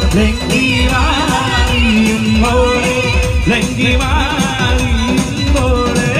ലങ്കി വാരിയുമ്പോഴേ ലങ്കി വാരിയുമ്പോഴേ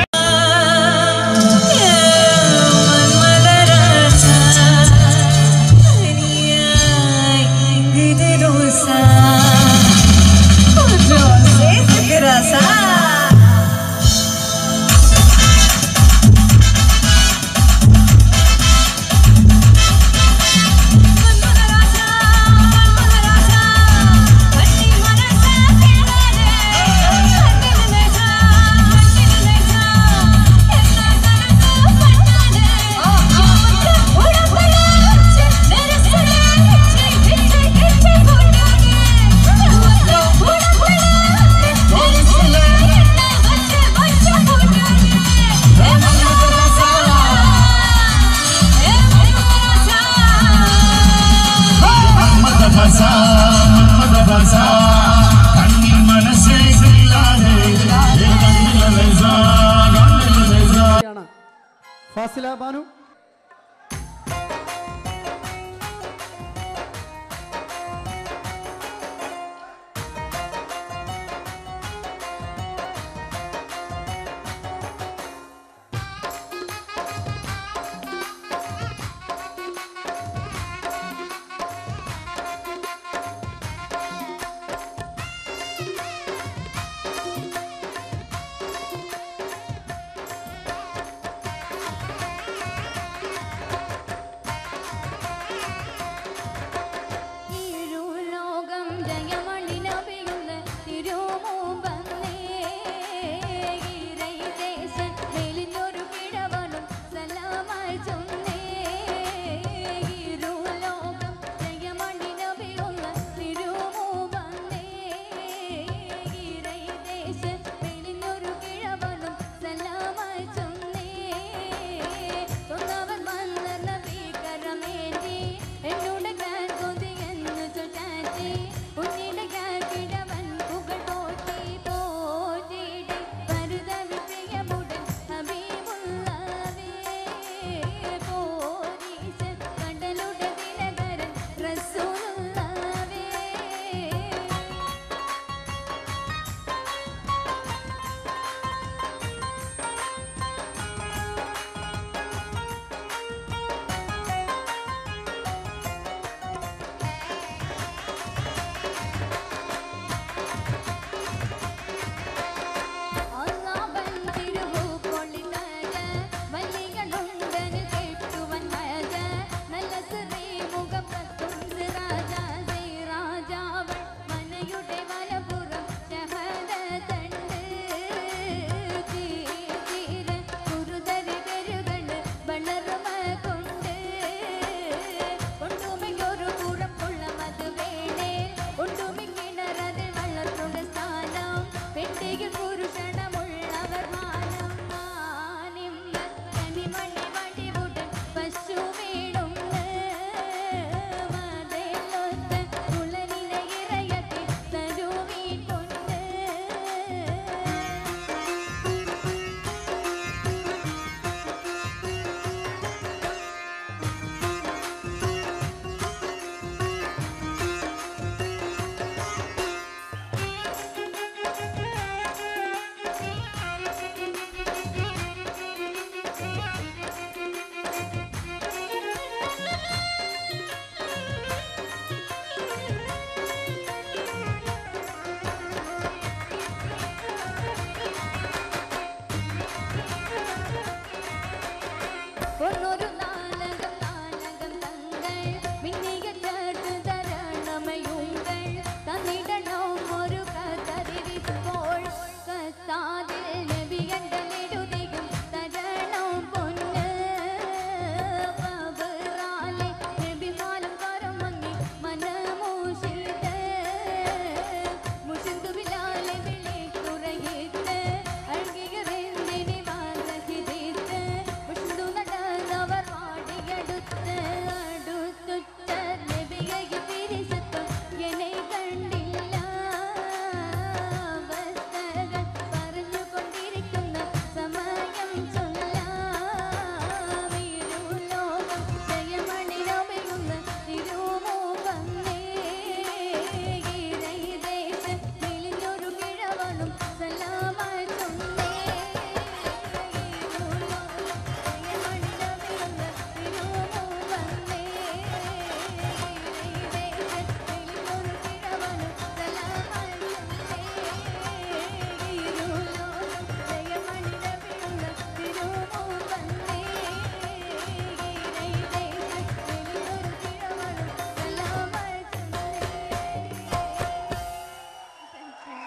ാണ് ഫാസില ബാനു ഇരുലോകം ജയമണിനവയുള്ള തിരുമുമ്പന്നേ ഈരൈദേശൻ മേലിനൊരു കിഴവനും സലാമായി ചൊന്നേ ഇരുലോകം ജയമണിനവയുള്ള തിരുമുമ്പന്നേ ഈരൈദേശൻ മേലിനൊരു കിഴവനും സലാമായി ചൊന്നേ തൊന്നവൻ വന്ന ഭീകരമേന്തി എന്നോട് ഞാൻ കൊതിയെന്നു ചൊല്ലാറ്റി ഉന്നിട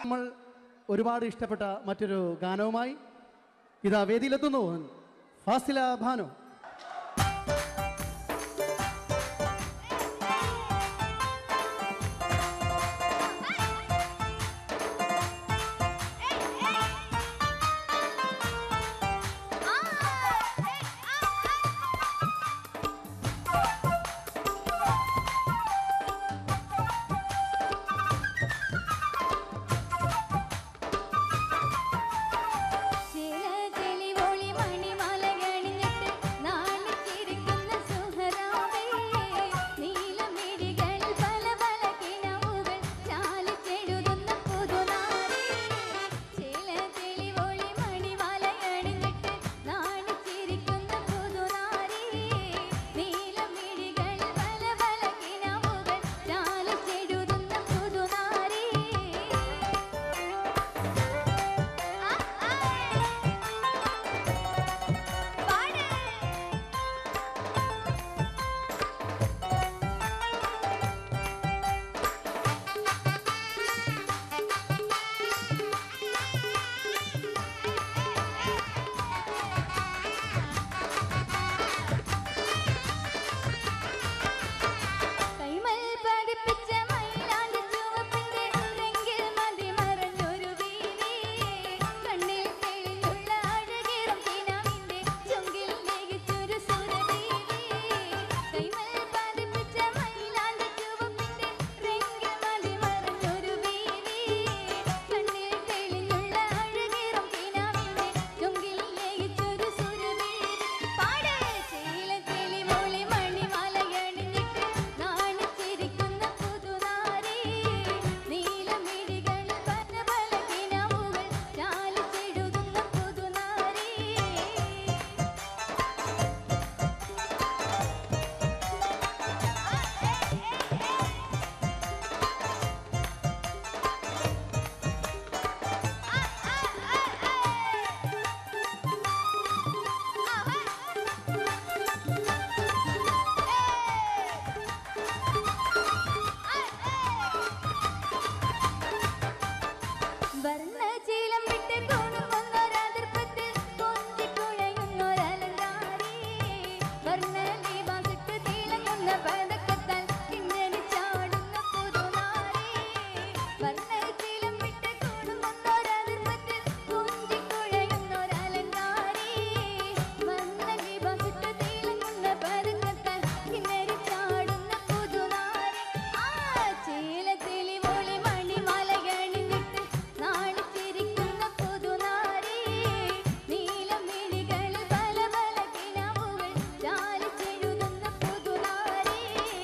നമ്മൾ ഒരുപാട് ഇഷ്ടപ്പെട്ട മറ്റൊരു ഗാനവുമായി ഇതാ വേദിയിലെത്തുന്നു ഫാസില ഭാനു ചില തെളിവൊളി മണിമലയണിഞ്ഞിട്ട് നാണിച്ചിരിക്കുന്ന സുഹറാവേ. നീലമിഴികളിൽ പല പല കിനാവുകൾ ചാലിച്ചെഴുതുന്ന പുതുനാരേ. ചില തെളിവൊളി മണിമലയണിഞ്ഞിട്ട് നാണിച്ചിരിക്കുന്ന പുതുനാരേ. നീലമിഴികളിൽ പല പല കിനാവുകൾ ചാലിച്ചെഴുതുന്ന പുതുനാരേ. കൈമൽ പതിപ്പിച്ച മൈലാഞ്ചി ചുവപ്പിന്റെ രംഗിൽ മതിമറഞ്ഞൊരു വീണി. കണ്ണിൽ തെളിഞ്ഞുള്ള അഴകേറും കിനാവിന്റെ ചുങ്കിൽ ലയിച്ചൊരു സുരഭീതി. കൈമൽ പതിപ്പിച്ച മൈലാഞ്ചി ചുവപ്പിന്റെ രംഗിൽ മതിമറഞ്ഞൊരു വീണി. കണ്ണിൽ തെളിഞ്ഞുള്ള അഴകേറും കിനാവിന്റെ ചുങ്കിൽ ലയിച്ചൊരു സുരഭീതി. പാട് ശീലത്തിലെ മൊളി മണിമലയണിഞ്ഞിട്ട് നാണിച്ചിരിക്കുന്ന പുതുനാരേ. നീലമിഴികളിൽ പല പല കിനാവുകൾ ചാലിച്ചെഴുതുന്ന പുതുനാരേ. വർണ്ണശീലം വിട്ട് കുണുങ്ങുന്നൊരതിർപ്പത്തിൽ കൊഞ്ചിക്കുഴയുന്നൊരലങ്കാരി. വർണ്ണദീപമിട്ട് തിളങ്ങുന്ന പതക്കത്താൽ കിന്നരിച്ചാടുന്ന പുതുനാരി. വർണ്ണശീലം വിട്ട് കുണുങ്ങുന്നൊരതിർപ്പത്തിൽ കൊഞ്ചിക്കുഴയുന്നൊരലങ്കാരി. വർണ്ണദീപമിട്ട് തിളങ്ങുന്ന പതക്കത്താൽ കിന്നരിച്ചാടുന്ന പുതുനാരി. ആ ചേലത്തിലെ മൊളി മണിമലയണിഞ്ഞിട്ട് നാണിച്ചിരിക്കുന്ന പുതുനാരി. നീലമിഴികളിൽ പല പല കിനാവുകൾ ചാലിച്ചെഴുതുന്ന പുതുനാരി.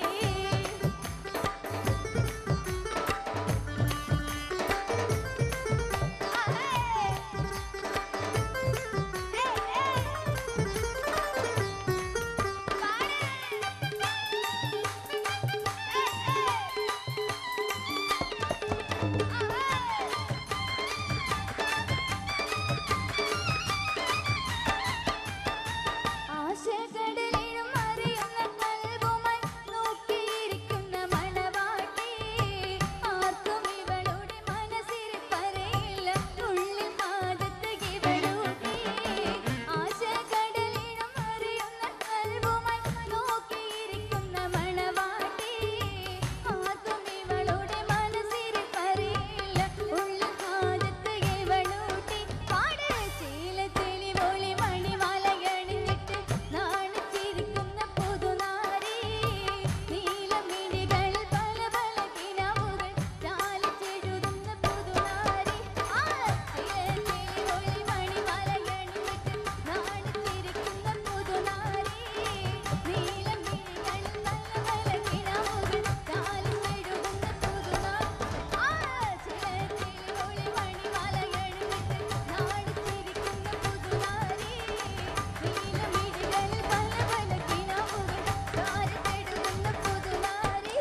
ആശകടലിലും അറിയുന്ന കൽവുമായി നോക്കിയിരിക്കുന്ന മണവാട്ടി ആർക്കും ഇവളുടെ മനസ്സിൽ പറയില്ല ഉള്ളിൽ പാദത്ത് ഇവളൂട്ടി ആശകടലിലും അറിയുന്ന കൽവുമായി നോക്കിയിരിക്കുന്ന മണവാട്ടി ആർക്കും ഇവളുടെ മനസ്സിൽ പറയില്ല ഉള്ളിൽ പാദത്ത് ഇവളൂട്ടി പാട് ശീലത്തിലെ ഒളി മണിമലയണിഞ്ഞിട്ട് നാണിച്ചിരിക്കുന്ന പുതുനാരി നീലമിഴികളിൽ പല പല കിനാവുകൾ ചാലിച്ചെഴുതുന്ന പുതുനാരി ആ ശീലത്തിലെ ഒളി മണിമലയണിഞ്ഞിട്ട് നാണിച്ചിരിക്കുന്ന പുതുനാരി നീലമിഴികളിൽ പല പല കിനാവുകൾ ചാലിച്ചെഴുതുന്ന പുതുനാരി ആ ശീലത്തിലെ ഒളി മണിമലയണിഞ്ഞിട്ട് നാണിച്ചിരിക്കുന്ന പുതുനാരി നീലമിഴികളിൽ പല പല കിനാവുകൾ ചാലിച്ചെഴുതുന്ന പുതുനാരി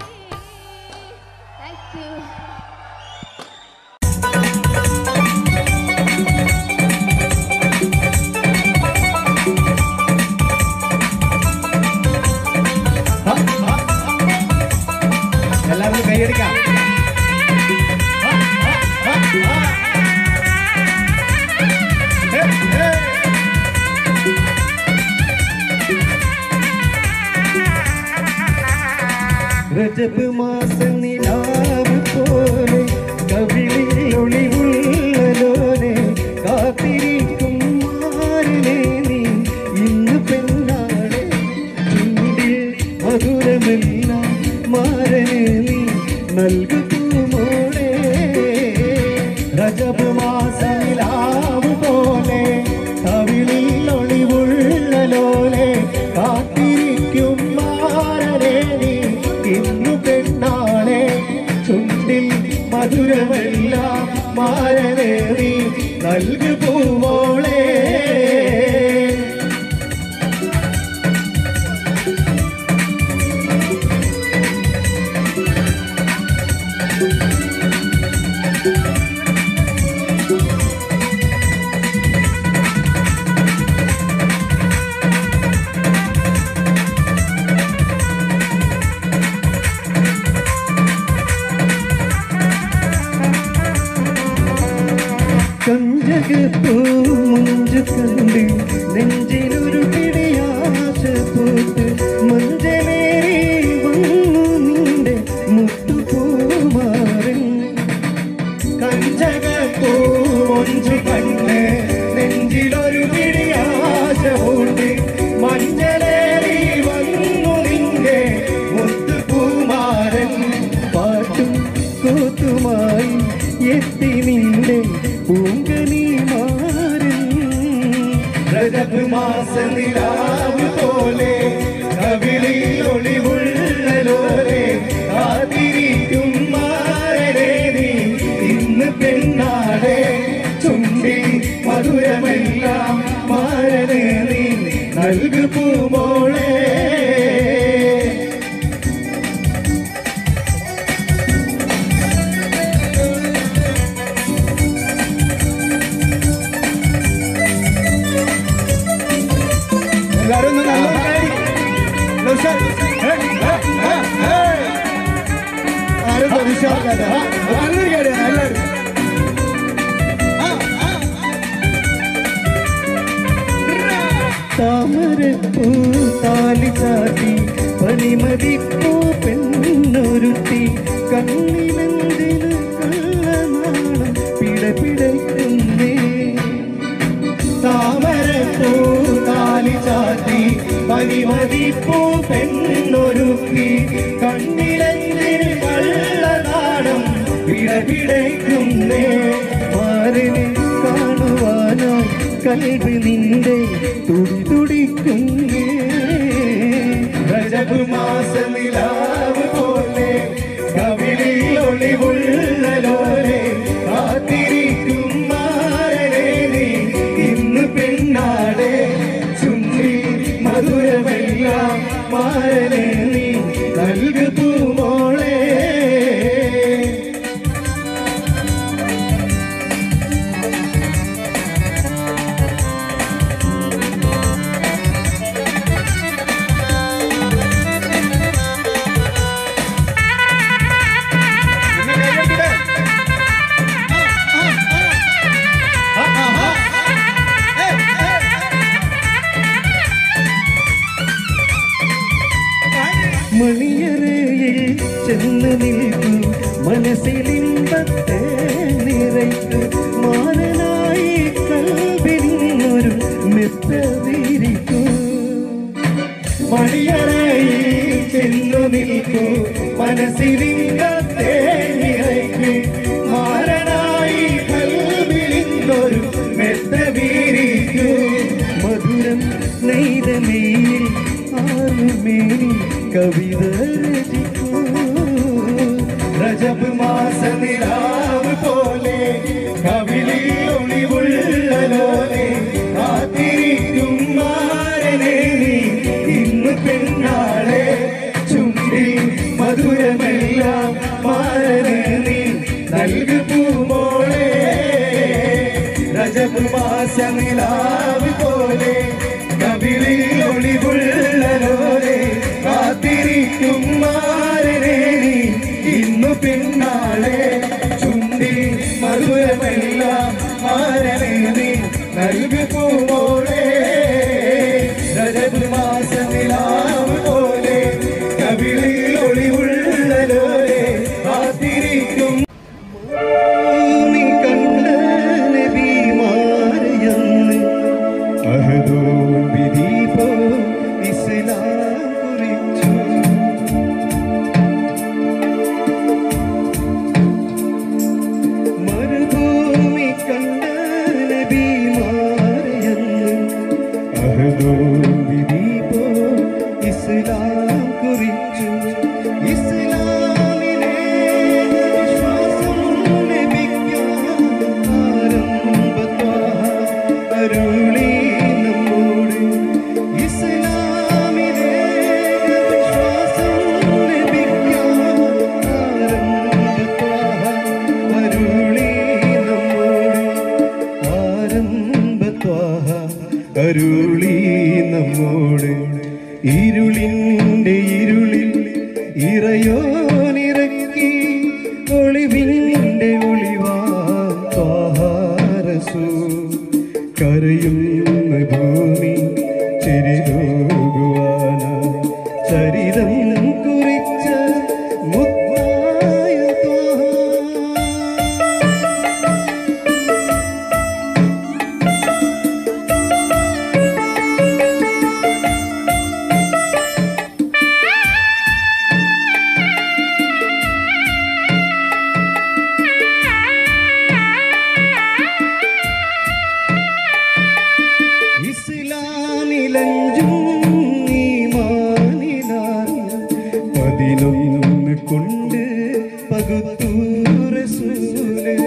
താങ്ക് യു എല്ലാവർക്കും കൈയടിക്കാം ആ, ആ, ആ. രജബ് മാസ നിലാവ് പോലെ കവിളിൽ ഒളിവുള്ളലോനെ കാത്തിരിക്കും മാറിനെ നീ ഇന്ന് പെണ്ണാളെ ചുണ്ടിൽ മധുരമെല്ലാം മാറനെ നീ നൽകുമോളെ രജബ് മാസ നിലാവ് പോലെ കവിളിൽ ഒളിവുള്ളലോലെ കാത്തിരിക്കും മാറനെ നീ ഇന്നു പെണ്ണാളെ ചുണ്ടിൽ മധുരമെല്ലാം മാറനെ നീ നൽകു പൂവോളെ കഞ്ചകപ്പൂ മുഞ്ചു കണ്ട് നെഞ്ചിലൊരു പിടിയാശ പൂത്ത് മഞ്ചലേറി വന്നു നിന്റെ മുത്തുപൂമാരൻ കഞ്ചകപ്പൂ മുഞ്ചു കണ്ട് നെഞ്ചിലൊരു പിടിയാശ പൂത്ത് മഞ്ചലേറി വന്നു നിന്റെ മുത്തുപൂമാരൻ പാട്ടും കൂത്തുമായി എത്തി നിന്റെ പൂങ്കനി മാറിൻ രജബ് മാസ നിലാവ് പോലെ കവിളിൽ ഒളിവുള്ളലോരെ കാത്തിരിക്കും മാറരെ നീ ഇന്ന് പെണ്ണാടെ ചുണ്ടി മധുരമെല്ലാം മാറരെ നീ നൽകു പൂമോളെ എല്ലാരും ഒന്ന് നല്ലോണം കൈ. ലൗഷാൻ. ഏ, ഏ, ഏ, ഏ. ആരും പ്രതീക്ഷിക്കാതെ. ആ, നല്ലൊരു കാര്യമാണ്, എല്ലാവരും. താമരപ്പൂ താലി ചാട്ടി പനിമതിപ്പൂ പെണ്ണൊരുത്തി കണ്ണിലെന്തിന് കള്ളനാണം പിടപിടയ്ക്കുന്നേ താമരപ്പൂ താലി ചാത്തി മതിമതിപ്പൂ പെണ്ണൊരുക്കി കണ്ണിലെന്തിന് കള്ളനാടം പിടപിടയ്ക്കുന്നേ മാറിനെ കാണുവാനായി കൽവി നിന്റെ തുടി തുടിക്കുന്നേ രജബ് മാസ നിലാവ് പോലെ കവിളിൽ ഒളിവുള്ളലോരെ കാത്തിരിക്കും മാറനെ നീ ഇന്ന് പെണ്ണാടെ ചുണ്ടി മധുരമെല്ലാം മാറനെ നീ നൽകു പൂമോളെ മണിയറയിൽ ചെന്ന് നിൽക്കൂ മനസ്സിലിമ്പത്തെ നിറയ്ക്കൂ മാനനായി കൽവിനൊരു മെത്തതിരിക്കൂ മണിയറയിൽ ചെന്നു നിൽക്കൂ മനസ്സിലിമ്പത്തെ നിറയ്ക്കൂ മാനനായി കൽവിനൊരു മെത്തതിരിക്കൂ മധുരം നെയ്തമേയിൽ ആറുമേനി കവിത രചിക്കൂ രജബ് മാസ നിലാവ് പോലെ കവിളിൽ ഒളിവുള്ളലോലെ കാത്തിരിക്കും മാരനെ നീ ഇന്ന് പെണ്ണാളെ ചുണ്ടിൽ മധുരമെല്ലാം മാരനെ നീ നൽകു പൂമോളെ രജബ് മാസ നിലാവ് പോലെ കവിളിൽ ഒളിവുള്ളലോരെ കാത്തിരിക്കും മാരനെ നീ ഇന്നു പിന്നാളെ ചുണ്ടി മധുര അനുഗ്രഹമെല്ലാം മാരണേ നൽകു പൂമോളെ രജബ് മാസ നിലാവ് പോലെ കവിളിൽ ഒളിവുള്ളലോരെ കാത്തിരിക്കും ഭൂമി കണ്ട നബിമാരെയെന്ന് അഹദോ വിധീപോ ഇസ്ലാം കുറിച്ചു മരുഭൂമി കണ്ട നബിമാരെയെന്ന് അഹദോ വിധീപോ ഇസ്ലാം കുറിച്ചു ഇസ്ലാമിനെ വിശ്വാസം ലഭിക്കാൻ ആരംഭത്വാഹ അരുളി നമ്മോട് ഇസ്ലാമിനെ വിശ്വാസം ലഭിക്കാൻ ആരംഭത്വാഹ അരുളി നമ്മോട് ആരംഭത്വാഹ അരുളി നമ്മോട് ഇരുളിൻ്റെ ഇരുളിൽ ഇറയോനിറക്കി ഒളിവിൻ്റെ ഒളിവാഹാരസു കരയുന്ന ഭൂമി ചെരിതോകുവാനായി ചരിതം കുറിച്ച മുത്തായ ത്വാഹ. ഇസ്ലാമിലഞ്ചും ഈമാനിലായ പതിനൊന്ന് കൊണ്ട് പകുത്തു റസൂല്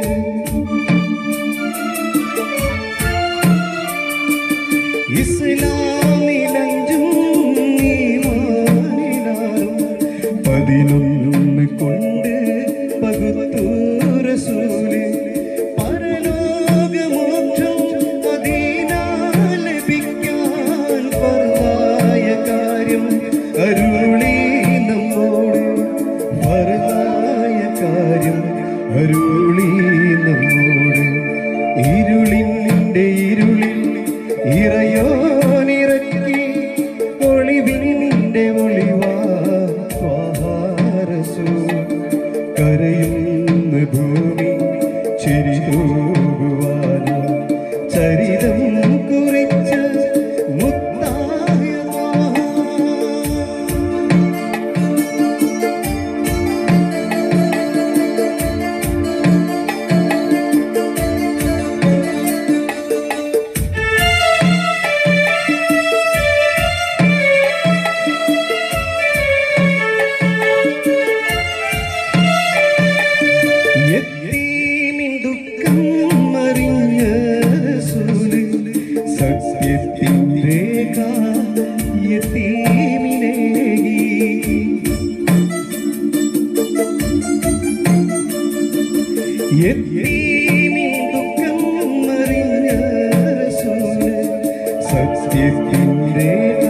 ഇസ്ലാമിലഞ്ചും ഈമാനിലായ പതിനൊന്ന് കൊണ്ട് പകുത്തു റസൂല് പരലോകമോക്ഷം അതിനാൽ ലഭിക്കാൻ ഫർദായ കാര്യം അരുളി നമ്മോട് ഫർദായ കാര്യം അരുളി നമ്മോട് ഇരുളിൻ്റെ ഇരുളിൽ ഇറയോനിറക്കി ഒളിവിൻ്റെ ഒളിവാ സ്വാഹാരസു കരയുന്ന ഭൂമി ചിരിതൂകുവാനോ ചരിതം കുറിച്ച മുത്തായ ത്വാഹ. യത്തീമിൻ ദുഃഖം അറിഞ്ഞ റസൂല് സത്യത്തിൻ രേഖ യത്തീമിനേകി യത്തീമിൻ ദുഃഖം അറിഞ്ഞ റസൂല് സത്യത്തിൻ രേഖ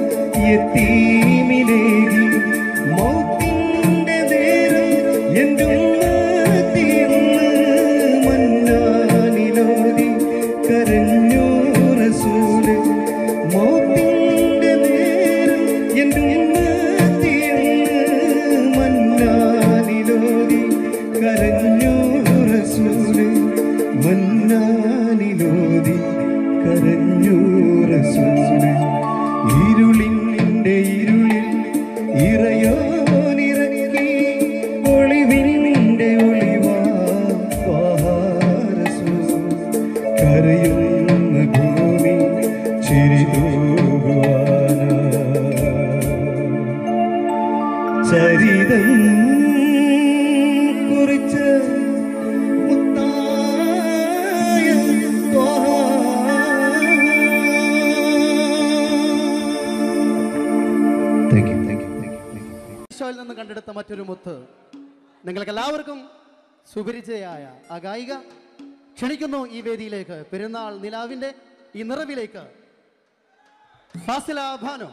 യത്തീമിനേകി മൗത്തിൻ്റെ നേരം എന്തുമ്മത്തിയെന്ന് മന്നാനിലോതി കരഞ്ഞു റസൂല് മൗത്തിൻ്റെ നേരം എന്തുമ്മത്തിയെന്ന് മന്നാനിലോതി കരഞ്ഞു റസൂല് മന്നാനിലോതി കരഞ്ഞു റസൂല് ഇരുളിൻ്റെ ഇരുളിൽ ഇറയോനിറക്കി ഒളിവിൻ്റെ ഒളിവാ സ്വാഹാരസു കരയുന്ന ഭൂമി ചിരിതൂകുവാന ചരിതം കുറിച്ച് മുത്തായ thank you thank you thank you ഈശോയിൽ നിന്ന് കണ്ടെടുത്ത മറ്റൊരു മുത്ത് നിങ്ങൾക്ക് എല്ലാവർക്കും സുപരിചയായ ആ ഗായിക ക്ഷണിക്കുന്നു ഈ വേദിയിലേക്ക് പെരുന്നാൾ നിലാവിന്റെ ഈ നിറവിലേക്ക് ഫാസില ഭാനു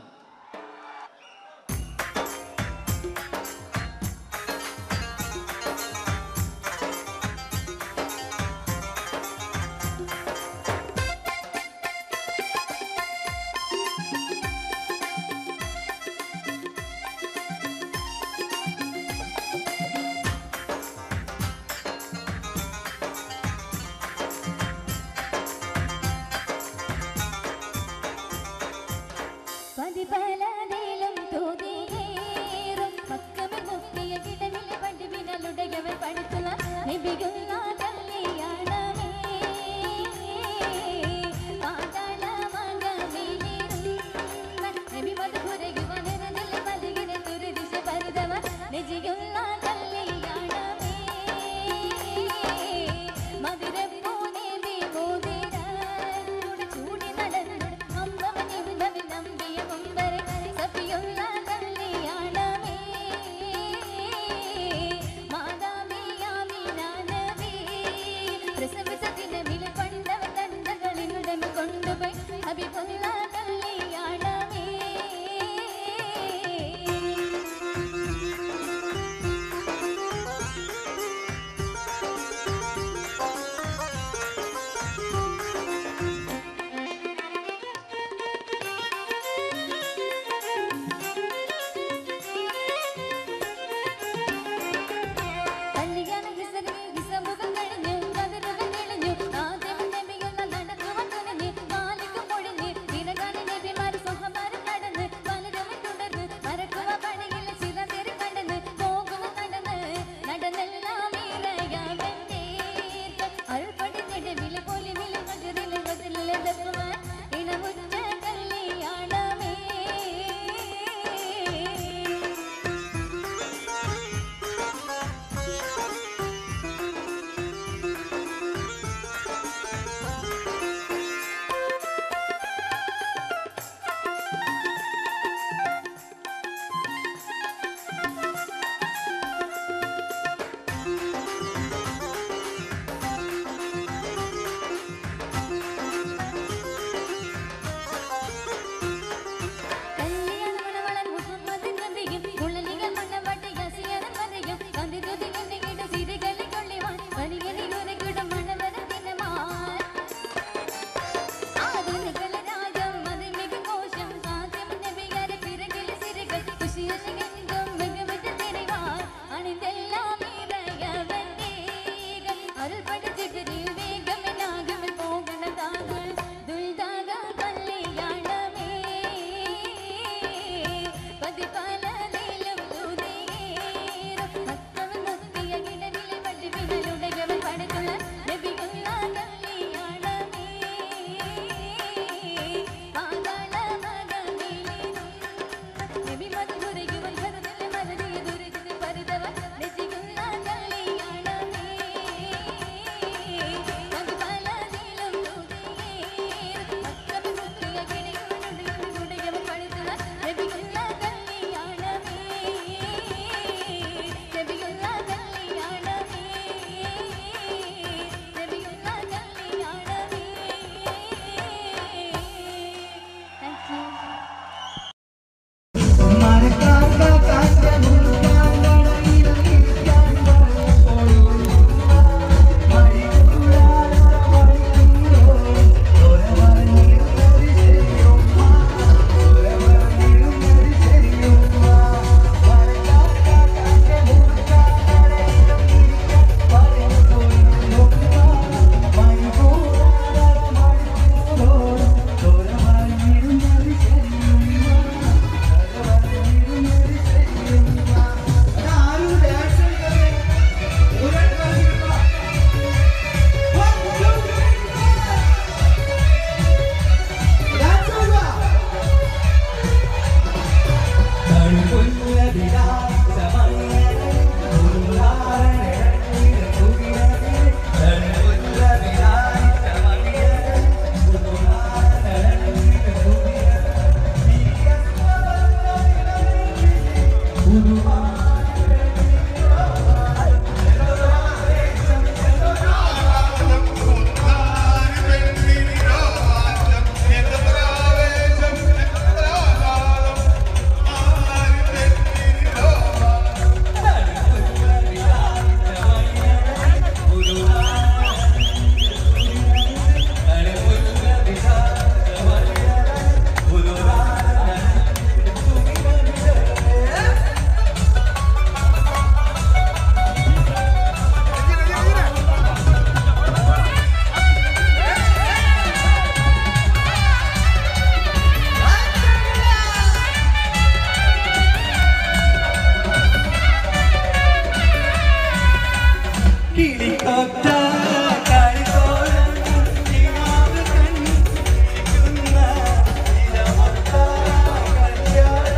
കിളിക്കൊത്ത കളിത്തോളം കിനാവ് കണ്ടിരിക്കുന്ന ഇരമൊത്ത കല്യാണ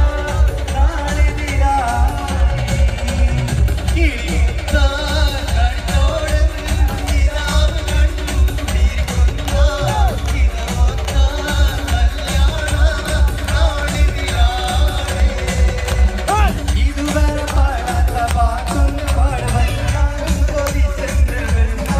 നാളിതിരായി. കിളിക്കൊത്ത കളിത്തോളം കിനാവ് കണ്ടിരിക്കുന്ന ഇരമൊത്ത കല്യാണ നാളിതിരായി. ഇതുവരെ പാടാത്ത പാട്ടൊന്ന് പാടുവാൻ ഞാനും കൊതിച്ചെന്ന് വരുന്ന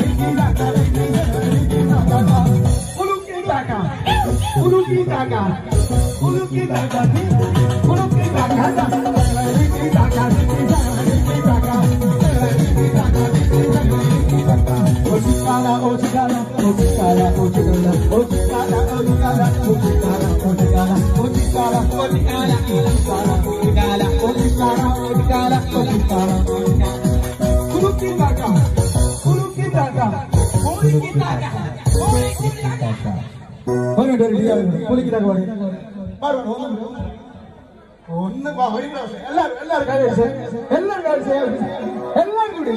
ഒന്ന് വാ, ഒരു പ്രാവശ്യം. എല്ലാവരും എല്ലാവരും കൈ അടിച്ചേ എല്ലാവരും കൈ അടിച്ചേ എല്ലാവരും കൂടി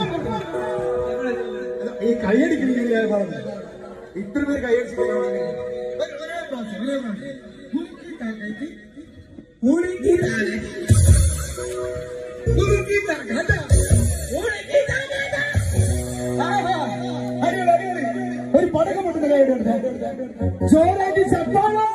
ഈ കൈയടിക്കുന്നത് ഞാൻ പറഞ്ഞത് ഇത്ര പേര് കൈയടിച്ച് ഒരു പടക്കം പൊട്ടുന്ന കൈയുടെ ജോറായിട്ട് ചപ്പാണ്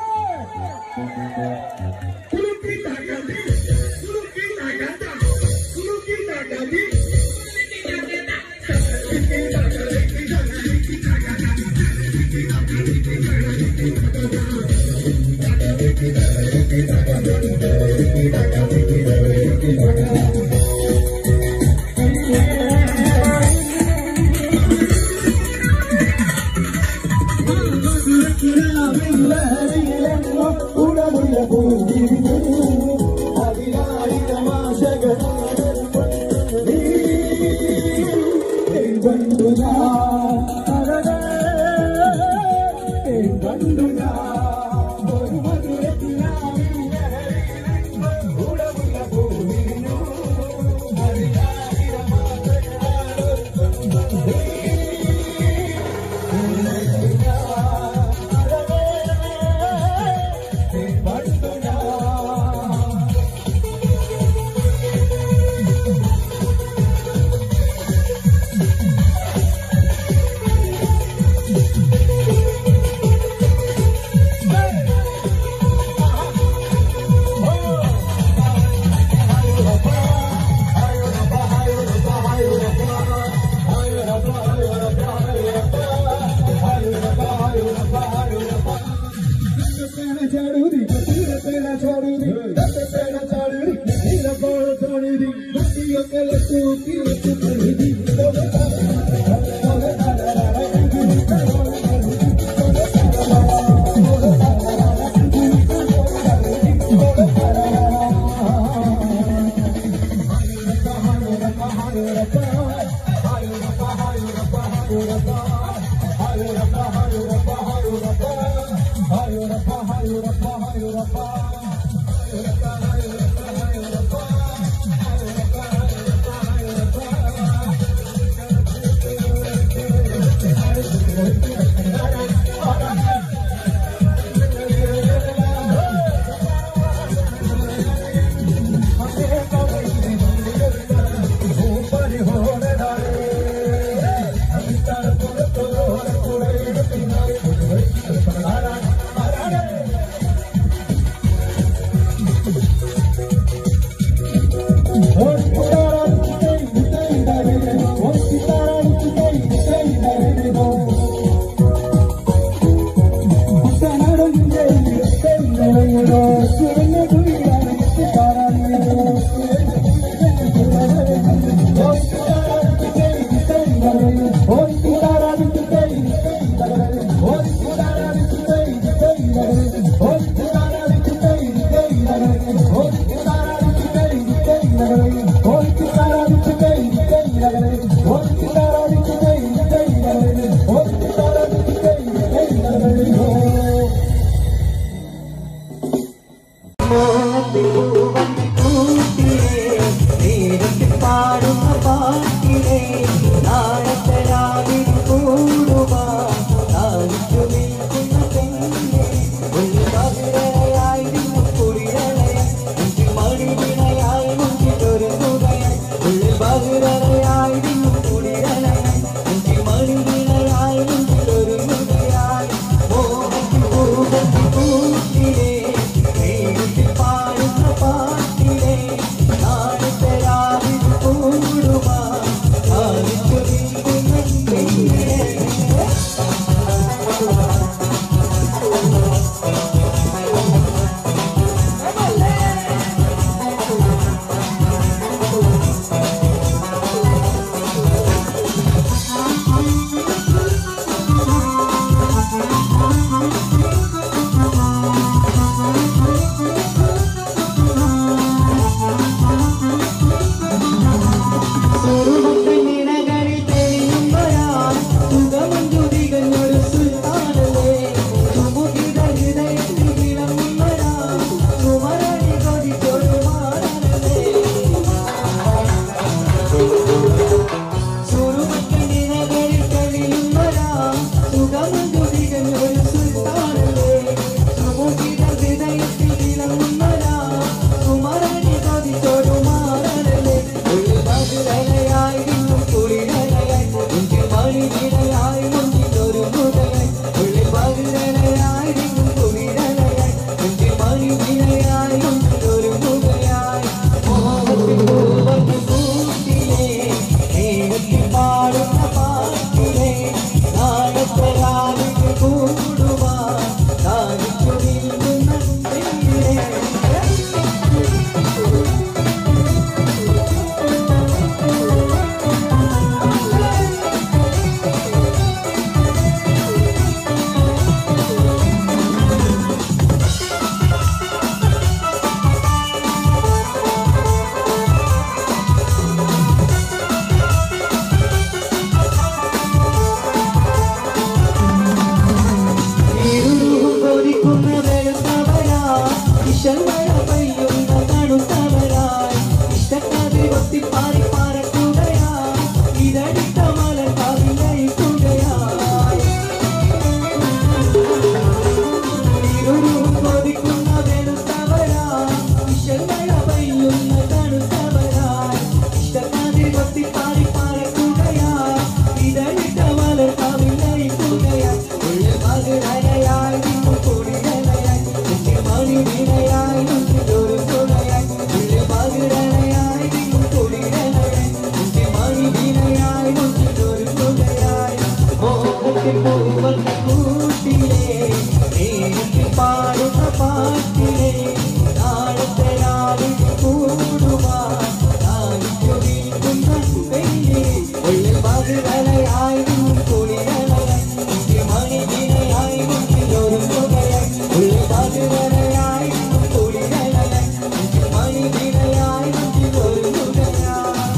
കൂട്ടിലെ നേരിട്ട് പാടുന്ന പാട്ടിലെ നാളത്തെ രാവിൽ കൂടുവാൻ നാലിക്കു വീഴ്ത്തുന്ന വെയിലെ ഉള്ളിൽ മധുരലയായി കുളിരലയായി മണിതിരയായി മുന്നിലൊരുങ്ങുകയായി ഉള്ളിൽ മധുരലയായി കുളിരലയായി മണിതിരയായി മുന്നിലൊരുങ്ങുകയായി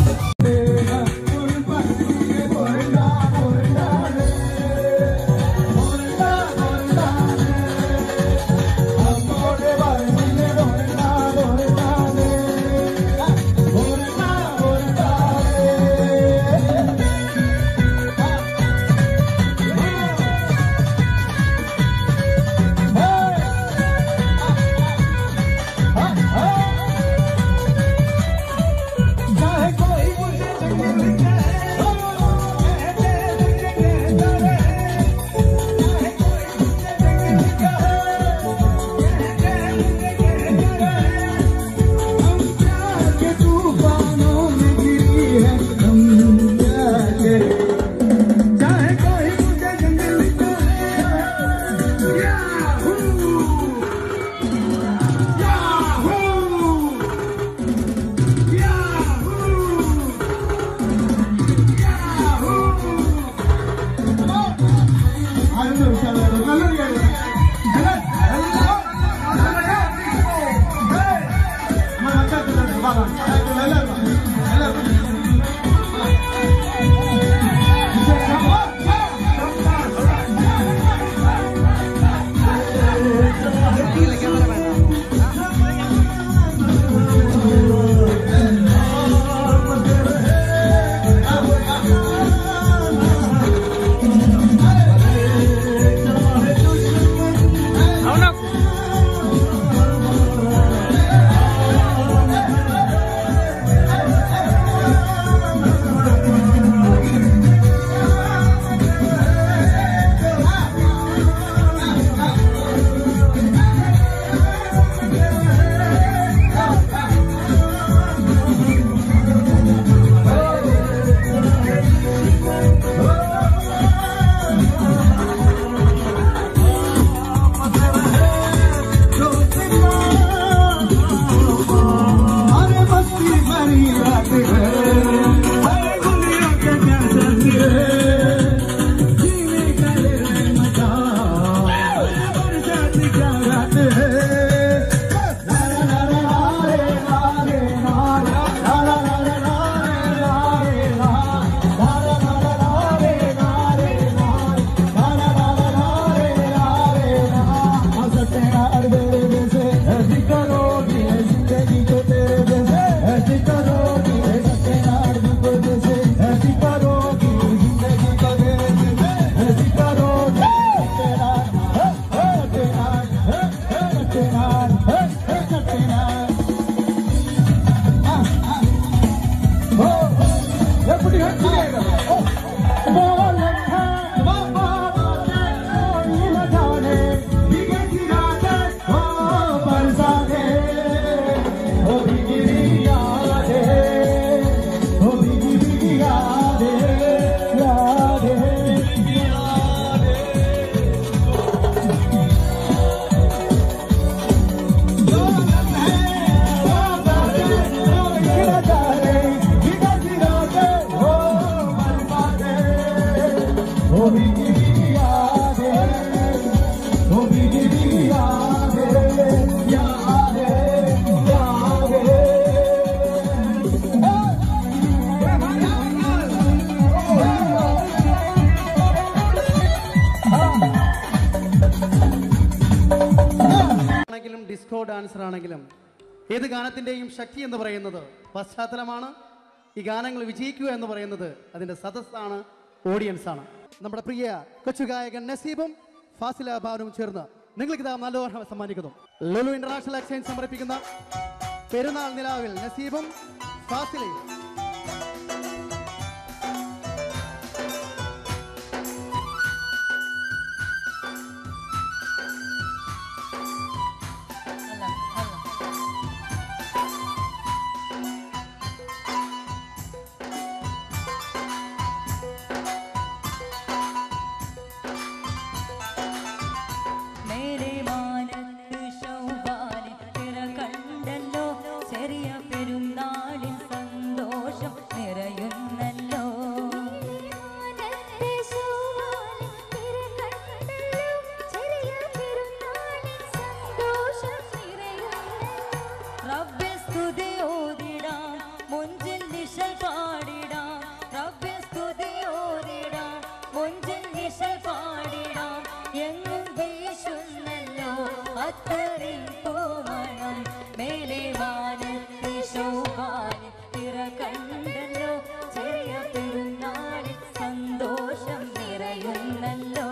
ആണെങ്കിലും ഡിസ്കോ ഡാൻസർ ആണെങ്കിലും ഏത് ഗാനത്തിൻ്റെയും ശക്തി എന്ന് പറയുന്നത് പശ്ചാത്തലമാണ് ഈ ഗാനങ്ങൾ വിജയിക്കുക എന്ന് പറയുന്നത് അതിൻ്റെ സദസ്സാണ് ഓഡിയൻസ് ആണ് നമ്മുടെ പ്രിയ കൊച്ചു ഗായകൻ നസീബും ഫാസില ബാനും ചേർന്ന് നിങ്ങൾക്ക് ഇതാ നല്ല ഓർമ്മ സമ്മാനിക്കുന്നു ലുലു ഇന്റർനാഷണൽ എക്സ്ചേഞ്ച് സമർപ്പിക്കുന്ന പെരുന്നാൾ നിലാവിൽ നസീബും ഫാസിലയും നിശൽ പാടിടാം എങ്ങും വീശുന്നല്ലോ അത്തറിൻ പൂമണം മേലെ വാനത്ത് ശോഭാൻ തിറ കണ്ടല്ലോ ചെറിയ പെരുന്നാളിൽ സന്തോഷം നിറയുന്നല്ലോ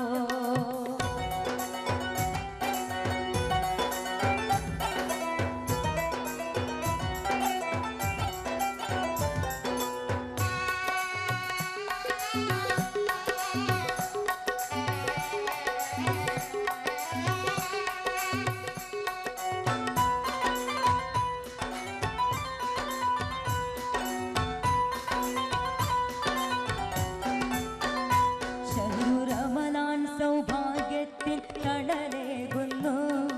ശരൂരമലാൻ സൗഭാഗ്യത്തിൽ തണലേകുന്നു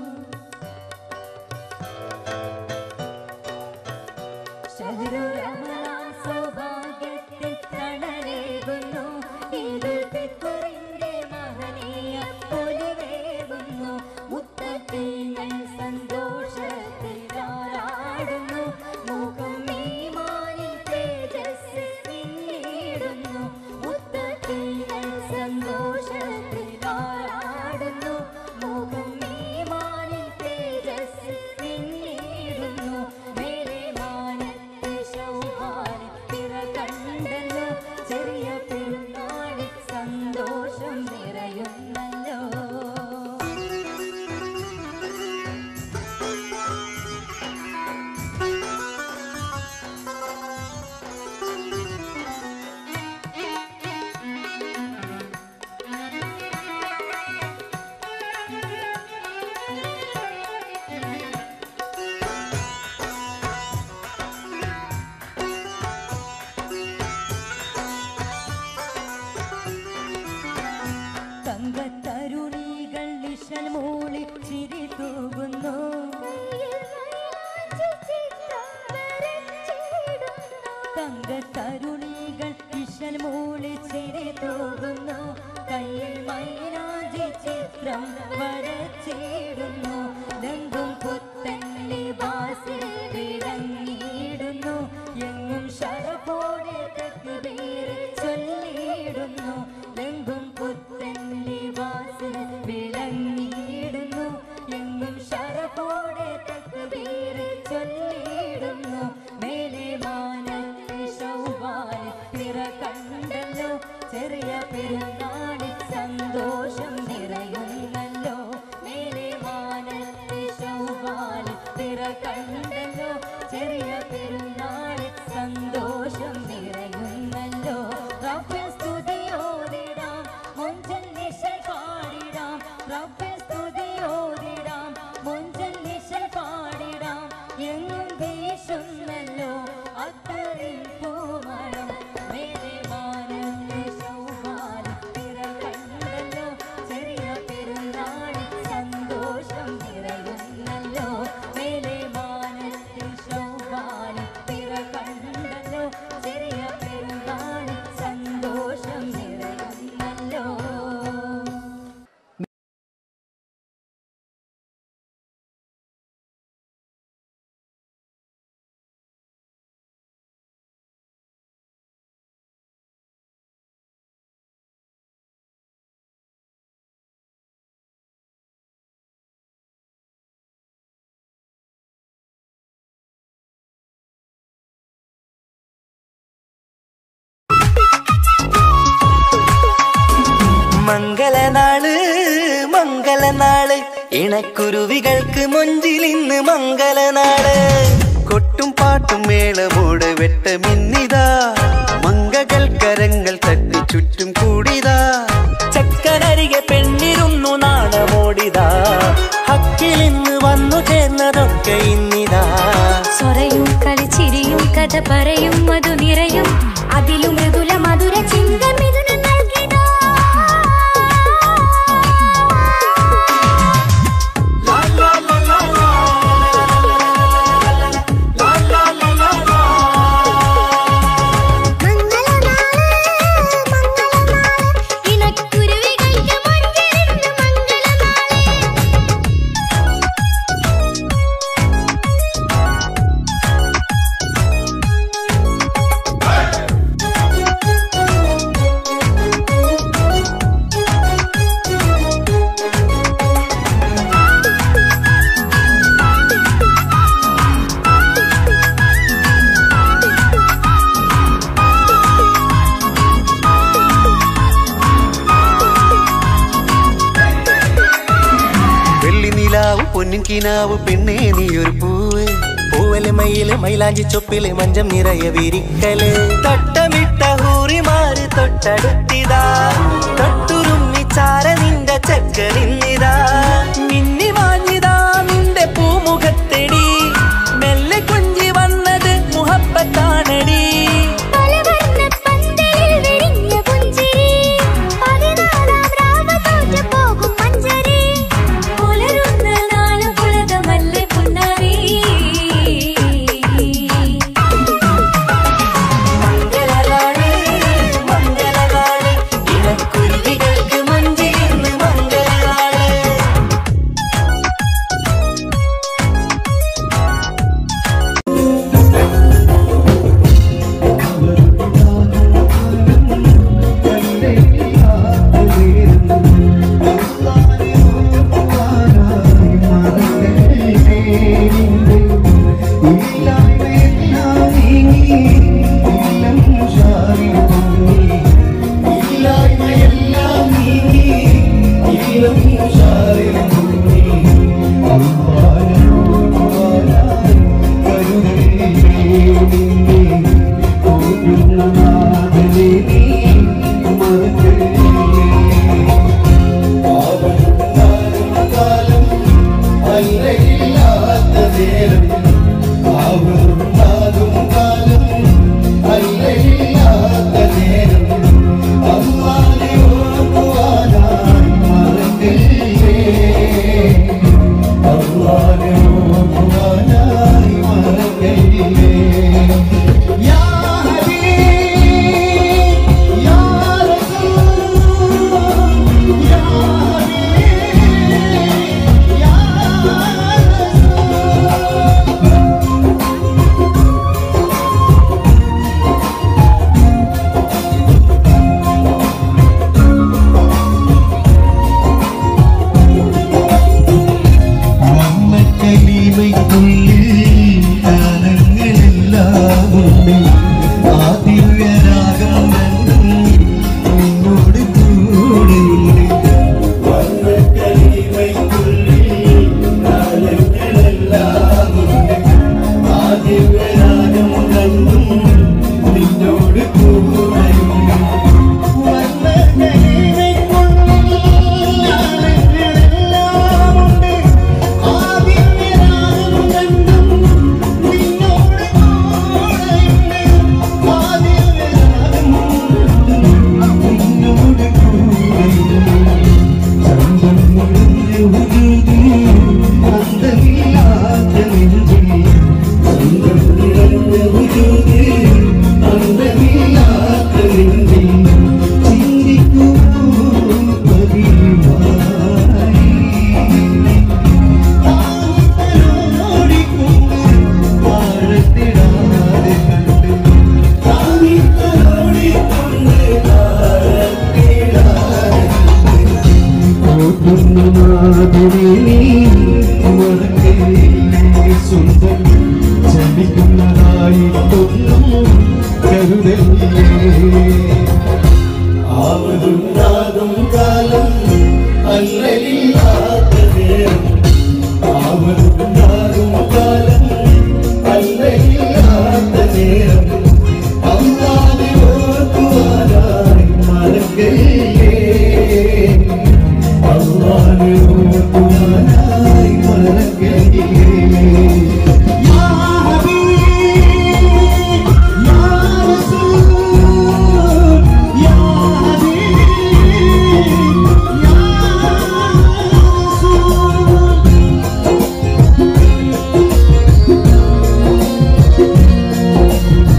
ശരൂരമലാൻ സൗഭാഗ്യത്തിൽ തണലേകുന്നു ഇതിൽ പിത്തറിന്റെ മഹനീയ പൊലിവേകുന്നു മുത്തത്തിൽ സന്തോഷത്തിൽ താരാടുന്നു മുഖം ഈ മാനിൽ തേജസ് പിന്നിടുന്നു മുത്തത്തിൽ സന്തോഷത്തിൽ താരാടുന്നു മുഖം ഈ മാനിൽ തേജസ് പിന്നിടുന്നു മേലെ മാനത്ത് ശൗഹാരി പിറ കണ്ടല്ലോ ചെറിയ പെരുന്നാളിൽ സന്തോഷം നിറയുന്നല്ലോ തങ്കത്തരുണികൾ നിശൽ മൂളി ചിരി തൂകുന്നു തങ്കത്തരുണികൾ നിശൽ മൂളി ചിരി തൂകുന്നു കയ്യിൽ മൈനാജി ചിത്രം വരച്ചിടുന്നു രംഗും പുത്തൻ ലിബാസിൽ വിളങ്ങിയിടുന്നു എങ്ങും ശരപ്പോടെ തക്ബീർ ചൊല്ലിയിടുന്നു രംഗും പുത്തൻ ലിബാസിൽ വിളങ്ങിയിടുന്നു എങ്ങും ശരപ്പോടെ തക്ബീർ ചൊല്ലിയിടുന്നു മേലെ മാനത്ത് ശൗവാൽ പിറ കണ്ടല്ലോ ചെറിയ പെരുന്നാളിൽ സന്തോഷം നിറയുന്നല്ലോ മേലെ മാനത്ത് ശൗവാൽ പിറ കണ്ടല്ലോ ചെറിയ പെരുന്നാളിൽ സന്തോഷം നിറയുന്നല്ലോ റബ്ബേ സ്തുതിയോതിടാം മുഞ്ചൻ നിശൽ പാടിടാം റബ്ബേ സ്തുതിയോതിടാം മുഞ്ചൻ നിശൽ പാടിടാം എങ്ങും വീശുന്നല്ലോ അത്തറിൻ പൂമണം മേലെ മാനത്തെ ശൗവാൽ പിറ കണ്ടല്ലോ ചെറിയ പെരുന്നാളിൽ സന്തോഷം നിറയുന്നല്ലോ മേലെ മാനത്തെ ശൗവാൽ പിറ കണ്ടല്ലോ ചെറിയ പെരുന്നാളിൽ സന്തോഷം നിറയുന്നല്ലോ മംഗളനാള് മംഗളനാള് ഇണക്കുരുവികൾക്ക് മൊഞ്ചിൽ ഇന്ന് മംഗളനാള് കൊട്ടും പാട്ടും മേളമോട് വെട്ടമിന്നിതാ മങ്കകൾ കരങ്ങൾ തട്ടി ചുറ്റും കൂടിതാ ചക്കനരികെ പെണ്ണിരുന്നു നാണമോടിതാ ഹക്കിൽ ഇന്ന് വന്നു ചേർന്നതൊക്കെ ഇന്നിതാ സ്വറയും കളിച്ചിരിയും കഥ പറയും മധു നിറയും അതിലും മൃദുല മധുര ചിന്ത മിഥുന നൽകിടാ ഇണക്കുരുവികൾക്ക് മഞ്ചിരുന്ന് മംഗളനാളെ ¡Hey! പൊന്നിൻ കിനാവ് പെണ്ണേ നീ ഒരു പൂവ് പൂവല് മയില് മൈലാഞ്ചി ചൊപ്പില് മഞ്ചം നിറയെ വിരിക്കല് തട്ടമിട്ട ഹൂറിമാര് തൊട്ടടുത്തിതാ തൊട്ടുരുമ്മി ചാര നിന്റെ ചക്കനിന്നിതാ മിന്നി മാഞ്ഞിതാ നിന്റെ പൂമുഖത്തെടി മെല്ലെ കുഞ്ചി വന്നത് മുഹബത്താണടി പലവർണ്ണ പന്തലിൽ വിരിഞ്ഞ പുഞ്ചിരി പതിനാലാം രാവ് തോറ്റു പോകും മഞ്ചരി പുലരുന്ന നാള് പുലകമല്ലേ പുന്നാരി മംഗളനാള് മംഗളനാള് ഇണക്കുരുവികൾക്ക് മഞ്ചിലിന്ന് മംഗളനാള് യാ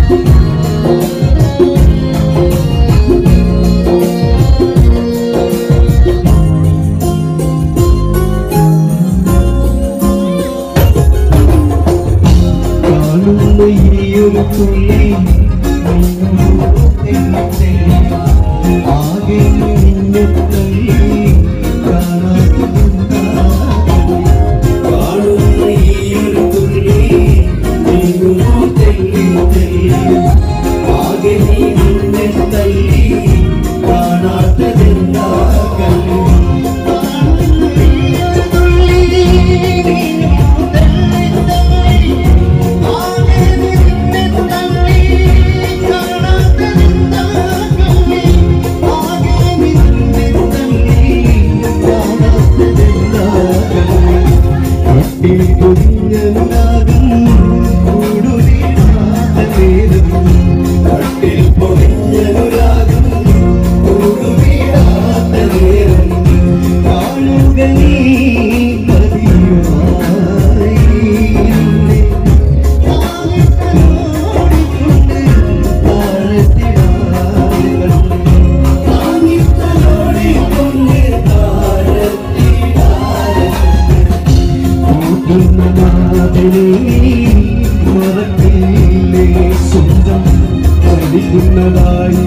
നാഥനെ നീ മറക്കില്ലേ സ്വന്തം ചലിക്കുന്നതായി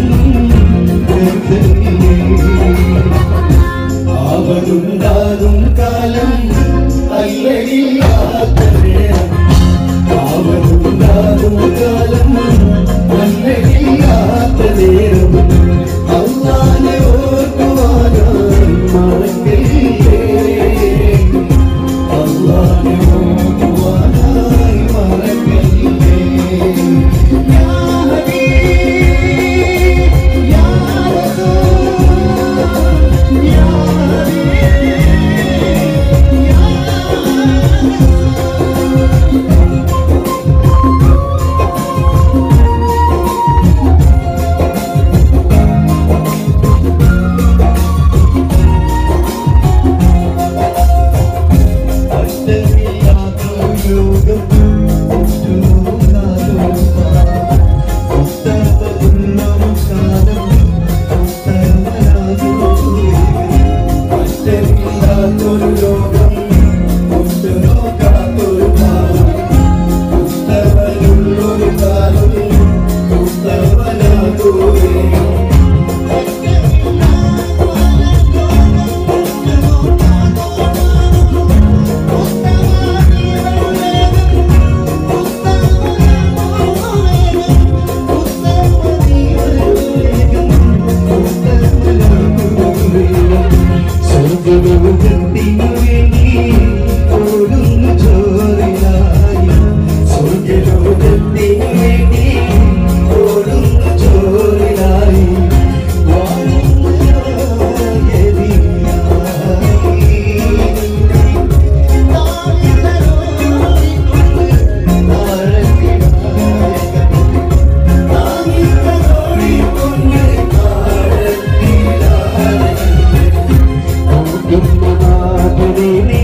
അവനുണ്ടാകും കാലം അല്ലടില്ലാത്ത നേരം അവനുണ്ടാകും കാലം അല്ലടില്ലാത്ത നേരം അള്ളാനെ ഓർക്കുവാനായി മറക്കല്ലേ അള്ളാനെ ഓർക്കുവാനായി മറക്കല്ലേ യാ ഹബീബ് യാ റസൂൽ യാ ഹബീബ് യാ ും